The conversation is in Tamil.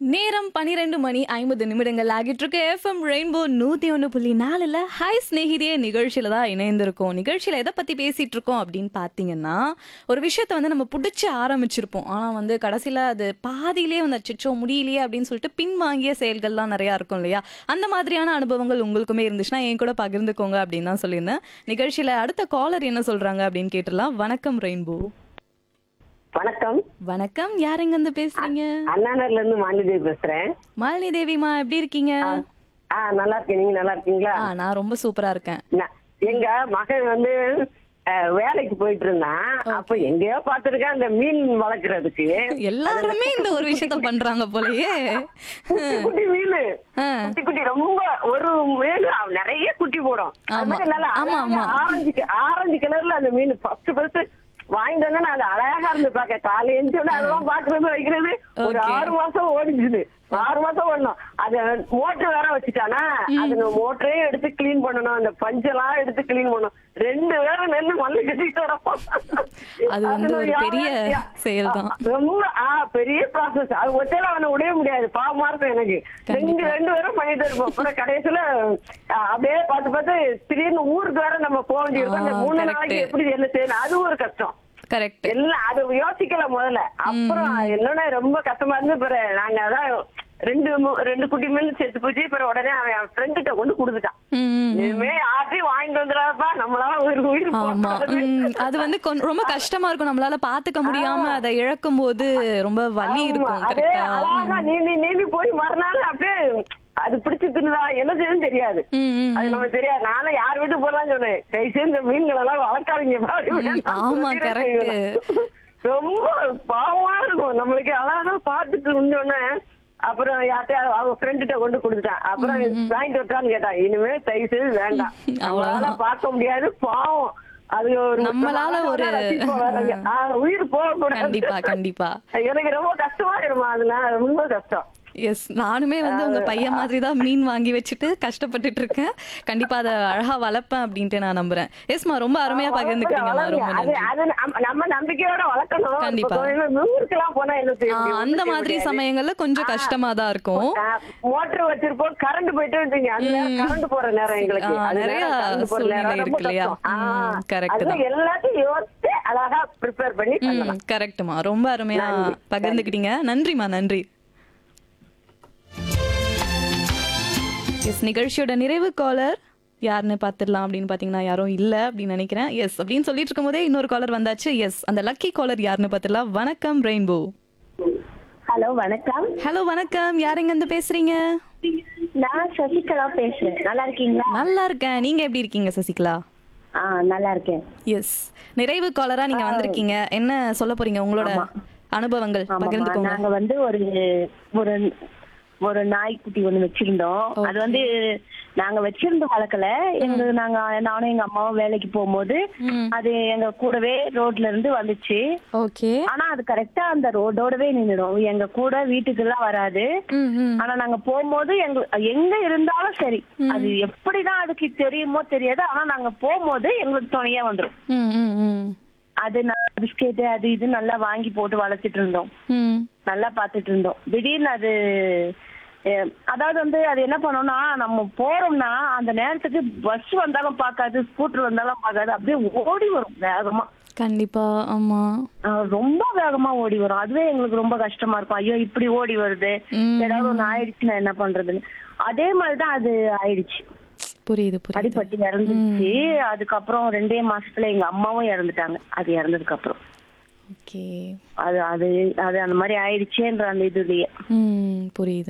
நேரம் பனிரெண்டு மணி ஐம்பது நிமிடங்கள் ஆகிட்டு இருக்கு எஃப்எம் ரெயின்போ நூத்தி ஒன்று புள்ளி நாலுல ஹாய் ஸ்நேகிதியே நிகழ்ச்சியில தான் இணைந்திருக்கோம் நிகழ்ச்சியில எதை பத்தி பேசிட்டு இருக்கோம் அப்படின்னு பாத்தீங்கன்னா ஒரு விஷயத்த வந்து நம்ம பிடிச்சி ஆரம்பிச்சிருப்போம் ஆனா வந்து கடைசியில அது பாதியிலே வந்து அச்சோ முடியலையே அப்படின்னு சொல்லிட்டு பின்வாங்கிய செயல்கள்லாம் நிறைய இருக்கும் இல்லையா அந்த மாதிரியான அனுபவங்கள் உங்களுக்குமே இருந்துச்சுன்னா என் கூட பகிர்ந்துக்கோங்க அப்படின்னு தான் சொல்லியிருந்தேன் நிகழ்ச்சியில அடுத்த காலர் என்ன சொல்றாங்க அப்படின்னு கேட்டுடலாம் வணக்கம் ரெயின்போ வணக்கம் வணக்கம் யாருங்க இருந்து பேசுறீங்க அண்ணாநர்ல இருந்து மாலிதேவி பேசுறேன் மாலினி தேவிமா எப்படி இருக்கீங்க ஆ நல்லா இருக்கேன் நீங்க நல்லா இருக்கீங்களா ஆ நான் ரொம்ப சூப்பரா இருக்கேன் நான்- எங்க மகன் வந்து அஹ், வேலைக்கு போயிட்டு இருந்தான் அப்ப எங்கேயோ பாத்துருக்கேன் அந்த மீன் வளர்க்கறதுக்கு எல்லாருமே இந்த ஒரு விஷயத்த பண்றாங்க போலயே குட்டி குட்டி மீன் ஆ. குட்டி குட்டி ரொம்ப ஒரு மீன் நிறைய குட்டி போடும் அது ஆமா. மாதிரி நல்லா ஆமா, அழகா ஆமா. ஆரஞ்சு ஆரஞ்சு கலர்ல அந்த மீன் ஃபர்ஸ்ட் ஃபர்ஸ்ட் வாங்கிட்டு வந்தா நான் அது அழகா இருந்து பாக்க காலை எழுந்து அதெல்லாம் பாக்குறது வைக்கிறது ஒரு Okay. ஆறு மாசம் ஓடிச்சுது ஆறு மாசம் ஓடணும் அது மோட்டர் வேற வச்சுட்டானா அது மோட்டரையும் எடுத்து கிளீன் பண்ணணும் அந்த பஞ்செல்லாம் எடுத்து கிளீன் பண்ணணும் ரெண்டு பேரும் நெல்லு மல்லு கட்டிட்டு வரப்போம் அது வந்து ஒரு பெரிய செயல்தான். ரொம்ப ஆ பெரிய ப்ராசஸ் அது ஒத்தையில அவனை விடவே முடியாது பாவமா இருக்கும் எனக்கு ரெண்டு ரெண்டு பேரும் பண்ணிட்டு இருப்போம் அப்புறம் கடைசியில ஆ, அப்படியே பார்த்து பார்த்து திடீர்னு ஊருக்கு வேற நம்ம போக வேண்டியிருக்கும் அந்த ஆ, மூணு correct. நாளைக்கு எப்படி என்ன செய்யணும் அது ஒரு கஷ்டம் கரெக்ட் எல்லாம் அது யோசிக்கல முதல்ல அப்புறம் என்னன்னா ரொம்ப கஷ்டமா இருந்து பிற நாங்க அதான் ரெண்டு மு- ரெண்டு குட்டி மீன் செத்து போச்சு பிறகு உடனே அவன் ஃப்ரெண்டுகிட்ட கொண்டு கொடுத்துட்டான் இனிமே யார்ட்டையும் வாங்கிட்டு வந்துடாதப்பா நம்மளால ஒரு உயிர் ஆமா போகாது. உம், அது வந்து கொஞ்ச- ரொம்ப கஷ்டமா இருக்கும் நம்மளால பாத்துக்க முடியாம அதை இழக்கும் போது ரொம்ப வலி ஆமா, இருக்கும் அதே கரெக்டா அழகா நீந்தி நீந்தி போய் மறுநாள் அப்படியே அது பிடிச்சு தின்னுதா என்ன செய்யுன்னு தெரியாது அது நமக்கு தெரியாது நானும் யார் வீட்டு போலாம் சொன்னேன் கை சேர்ந்த மீன்கள் எல்லாம் வளர்க்காதீங்க பாரு. ஆமா, correct. ரொம்ப பாவமா இருக்கும் நம்மளுக்கு அழகா பார்த்துட்டு இருந்தோடனே அப்புறம் யார்கிட்ட அவங்க ஃப்ரெண்ட்கிட்ட கொண்டு கொடுத்துட்டான் அப்புறம் வாங்கிட்டு விட்டான்னு கேட்டான் இனிமே தயவு செய்து வேண்டாம் அவங்களால அவ்வளவுதான். பார்க்க முடியாது பாவம் அது ஒரு நம்மளால ஒரு- ரசிப்போம் வேற. ஆ, உயிர் போகக்கூடாது கண்டிப்பா கண்டிப்பா எனக்கு ரொம்ப கஷ்டமா இருக்குமா அதெல்லாம் ரொம்ப கஷ்டம் எஸ் நானுமே வந்து உங்க பையன் மாதிரி தான் மீன் வாங்கி வச்சுட்டு கஷ்டப்பட்டுட்டு இருக்கேன் கண்டிப்பா அதை அழகா வளர்ப்பேன் அப்படின்ட்டு நான் நம்புறேன் எஸ்மா ரொம்ப அருமையா பகிர்ந்துக்கிட்டீங்கம்மா வளருங்க. ரொம்ப அது நன்றி அது நம்ம- நம்ம நம்பிக்கையோட வளர்க்கணும் கண்டிப்பா. இப்ப கொஞ்சம் ஊருக்கெல்லாம் போனா என்ன செய்ய ஆ, முடியும்? அந்த ஒண்ணும் செய்ய மாதிரி முடியாது. சமயங்கள்ல கொஞ்சம் கஷ்டமா தான் இருக்கும் ஆ, மோட்டர் வச்சிருப்போம் கரண்ட் போயிட்டு வச்சுங்க அந்த நேரம் கரண்ட் போற நேரம் எங்களுக்கு ஆ, அது நிறைய நேரம் current போற சூழ்நிலை நேரம் ரொம்ப இருக்கு இல்லையா? கஷ்டம். ஆ, ம், correct அது தான். எல்லாத்தையும் யோசிச்சு அழகா ப்ரிப்பேர் பண்ணி பண்ணலாம் கரெக்ட்மா ரொம்ப அருமையா நன்றி. பகிர்ந்துக்கிட்டீங்க நன்றிமா நன்றி எஸ் நிகழ்ச்சியோட நிறைவு காலர் யாருன்னு பார்த்துடலாம் அப்படின்னு பார்த்தீங்கன்னா யாரும் இல்லை அப்படின்னு நினைக்கிறேன் எஸ் அப்படின்னு சொல்லிட்டு இருக்கும்போதே இன்னொரு காலர் வந்தாச்சு எஸ் அந்த லக்கி காலர் யாருன்னு பார்த்துடலாம் வணக்கம் ரெயின்போ ஹலோ வணக்கம் ஹலோ வணக்கம் யாருங்க இருந்து பேசுறீங்க நான் சசிகலா பேசுறேன் நல்லா இருக்கீங்களா நல்லா இருக்கேன் நீங்க எப்படி இருக்கீங்க சசிகலா ஆ நல்லா இருக்கேன் எஸ் நிறைவு காலரா நீங்க வந்திருக்கீங்க என்ன சொல்ல போறீங்க உங்களோட அனுபவங்கள் ஆமாம்மா பகிர்ந்துக்கோங்க நாங்க வந்து ஒரு ஒரு ஒரு நாய்க்குட்டி ஒண்ணு வச்சிருந்தோம் அது வந்து நாங்க வச்சிருந்த வளர்க்கல எங்க நாங்க நானும் எங்க அம்மாவும் வேலைக்கு போகும்போது ம். அது எங்க கூடவே ரோட்ல இருந்து வந்துச்சு ஓகே ஆனா அது கரெக்டா அந்த ரோடோடவே நின்னுடும் எங்க கூட வீட்டுக்கு எல்லாம் வராது ம் ம் ஆனா நாங்க போகும்போது எங்க எங்க இருந்தாலும் சரி அது எப்படிதான் அதுக்கு தெரியுமோ தெரியாது ஆனா நாங்க போகும்போது எங்களுக்கு துணையா வந்துரும் ம் ம் ம் அது பிஸ்கெட் அது இது நல்லா வாங்கி போட்டு வளர்த்துட்டு இருந்தோம் ம் நல்லா பார்த்துட்டு இருந்தோம் திடீர்னு அது அஹ், அதாவது வந்து அது என்ன பண்ணோம்னா நம்ம போறோம்னா அந்த நேரத்துக்கு பஸ் வந்தாலும் பார்க்காது ஸ்கூட்டர் வந்தாலும் பார்க்காது அப்படியே ஓடி வரும் வேகமா கண்டிப்பா ஆமா அஹ், ரொம்ப வேகமா ஓடி வரும் அதுவே எங்களுக்கு ரொம்ப கஷ்டமா இருக்கும் ஐயோ இப்படி ஓடி வருது ம். ஏதாவது ஒண்ணு ஆயிடுச்சுன்னா என்ன பண்றதுன்னு அதே மாதிரிதான் அது ஆயிடுச்சு புரியுது புரியுது அடிபட்டு இறந்துச்சு அதுக்கப்புறம் ரெண்டே மாசத்துல எங்க அம்மாவும் இறந்துட்டாங்க அது இறந்ததுக்கு அப்புறம் ஓகே அது அது அது அந்த மாதிரி ஆயிடுச்சேன்ற அந்த இதுலயே ம் புரியுது